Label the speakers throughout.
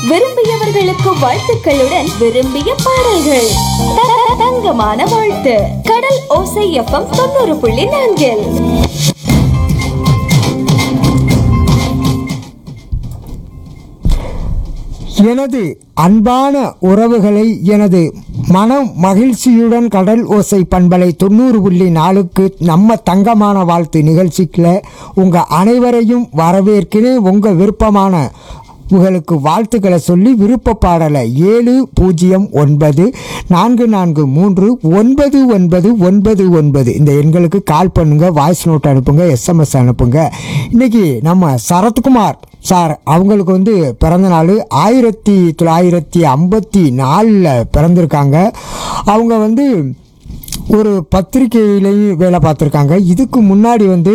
Speaker 1: விரும்பியவர்களுக்கு வாழ்த்துக்களுடன் விரும்பிய பாடல்கள் த- த- தங்கமான வாழ்த்து கடல் ஓசை எஃப்எம் தொண்ணூறு புள்ளி நான்கில்
Speaker 2: எனது அன்பான உறவுகளை எனது மனம் மகிழ்ச்சியுடன் கடல் ஓசை பண்பலை தொண்ணூறு புள்ளி நாலுக்கு நம்ம தங்கமான வாழ்த்து நிகழ்ச்சிக்குள்ள உங்கள் அனைவரையும் வரவேற்கிறேன் உங்கள் விருப்பமான உங்களுக்கு வாழ்த்துக்களை சொல்லி விருப்ப பாடலை ஏழு பூஜ்ஜியம் ஒன்பது நான்கு நான்கு மூன்று ஒன்பது ஒன்பது ஒன்பது ஒன்பது இந்த எண்களுக்கு கால் பண்ணுங்க வாய்ஸ் நோட் அனுப்புங்க எஸ்எம்எஸ் அனுப்புங்க இன்னைக்கு நம்ம சரத்குமார் சார் அவங்களுக்கு வந்து பிறந்த நாள் ஆயிரத்தி தொள்ளாயிரத்தி ஐம்பத்தி நாலில் பிறந்திருக்காங்க அவங்க வந்து ஒரு பத்திரிகையிலையும் வேலை பார்த்துருக்காங்க இதுக்கு முன்னாடி வந்து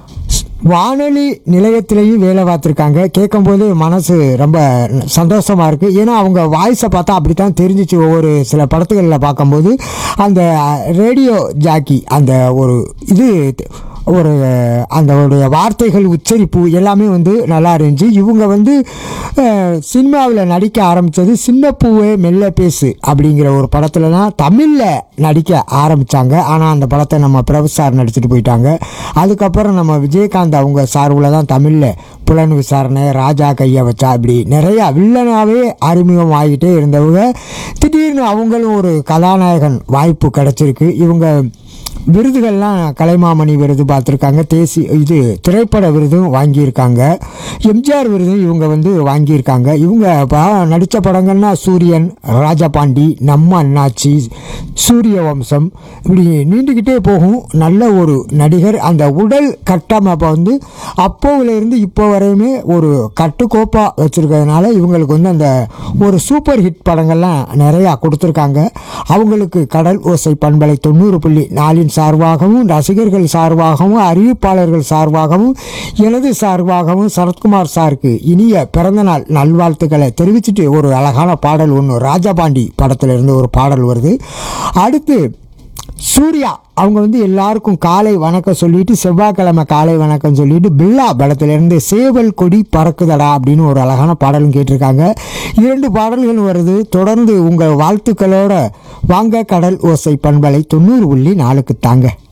Speaker 2: வானொலி நிலையத்திலையும் வேலை பார்த்துருக்காங்க கேட்கும்போது மனசு ரொம்ப சந்தோஷமாக இருக்குது ஏன்னா அவங்க வாய்ஸை பார்த்தா அப்படி தான் தெரிஞ்சிச்சு ஒவ்வொரு சில படத்துகளில் பார்க்கும்போது அந்த ரேடியோ ஜாக்கி அந்த ஒரு இது ஒரு அந்த ஒரு வார்த்தைகள் உச்சரிப்பு எல்லாமே வந்து நல்லா இருந்துச்சு இவங்க வந்து சினிமாவில் நடிக்க ஆரம்பித்தது சின்ன பூவே மெல்ல பேசு அப்படிங்கிற ஒரு படத்தில் தான் தமிழில் நடிக்க ஆரம்பித்தாங்க ஆனால் அந்த படத்தை நம்ம பிரபு சார் நடிச்சுட்டு போயிட்டாங்க அதுக்கப்புறம் நம்ம விஜயகாந்த் அவங்க சார்பில் தான் தமிழில் புலன் விசாரணை ராஜா கையை வச்சா இப்படி நிறையா வில்லனாகவே அறிமுகம் ஆகிட்டே இருந்தவங்க திடீர்னு அவங்களும் ஒரு கதாநாயகன் வாய்ப்பு கிடச்சிருக்கு இவங்க விருதுகள்லாம் கலைமாமணி விருது பார்த்துருக்காங்க தேசிய இது திரைப்பட விருதும் வாங்கியிருக்காங்க எம்ஜிஆர் விருதும் இவங்க வந்து வாங்கியிருக்காங்க இவங்க பா- நடித்த படங்கள்னா சூரியன் ராஜபாண்டி நம்ம அண்ணாச்சி சூரிய வம்சம் இப்படி நீண்டுக்கிட்டே போகும் நல்ல ஒரு நடிகர் அந்த உடல் கட்டமைப்பை வந்து அப்போவிலேருந்து இப்போ வரையுமே ஒரு கட்டுக்கோப்பாக வச்சுருக்கிறதுனால இவங்களுக்கு வந்து அந்த ஒரு சூப்பர் ஹிட் படங்கள்லாம் நிறையா கொடுத்துருக்காங்க அவங்களுக்கு கடல் ஓசை பண்பலை தொண்ணூறு புள்ளி நாலின் சார்பாகவும் ரசிகர்கள் சார்பாகவும் அறிவிப்பாளர்கள் சார்பாகவும் எனது சார்பாகவும் சரத்குமார் சாருக்கு இனிய பிறந்தநாள் நல்வாழ்த்துக்களை தெரிவிச்சுட்டு ஒரு அழகான பாடல் ஒன்று ராஜபாண்டி படத்துல இருந்து ஒரு பாடல் வருது அடுத்து சூர்யா அவங்க வந்து எல்லாருக்கும் காலை வணக்கம் சொல்லிட்டு செவ்வாய்க்கிழமை காலை வணக்கம் சொல்லிட்டு பில்லா படத்திலிருந்து சேவல் கொடி பறக்குதடா அப்படின்னு ஒரு அழகான பாடலும் கேட்டிருக்காங்க இரண்டு பாடல்கள் வருது தொடர்ந்து உங்கள் வாழ்த்துக்களோட வாங்க கடல் ஓசை பண்பலை தொண்ணூறு புள்ளி நாலுக்கு தாங்க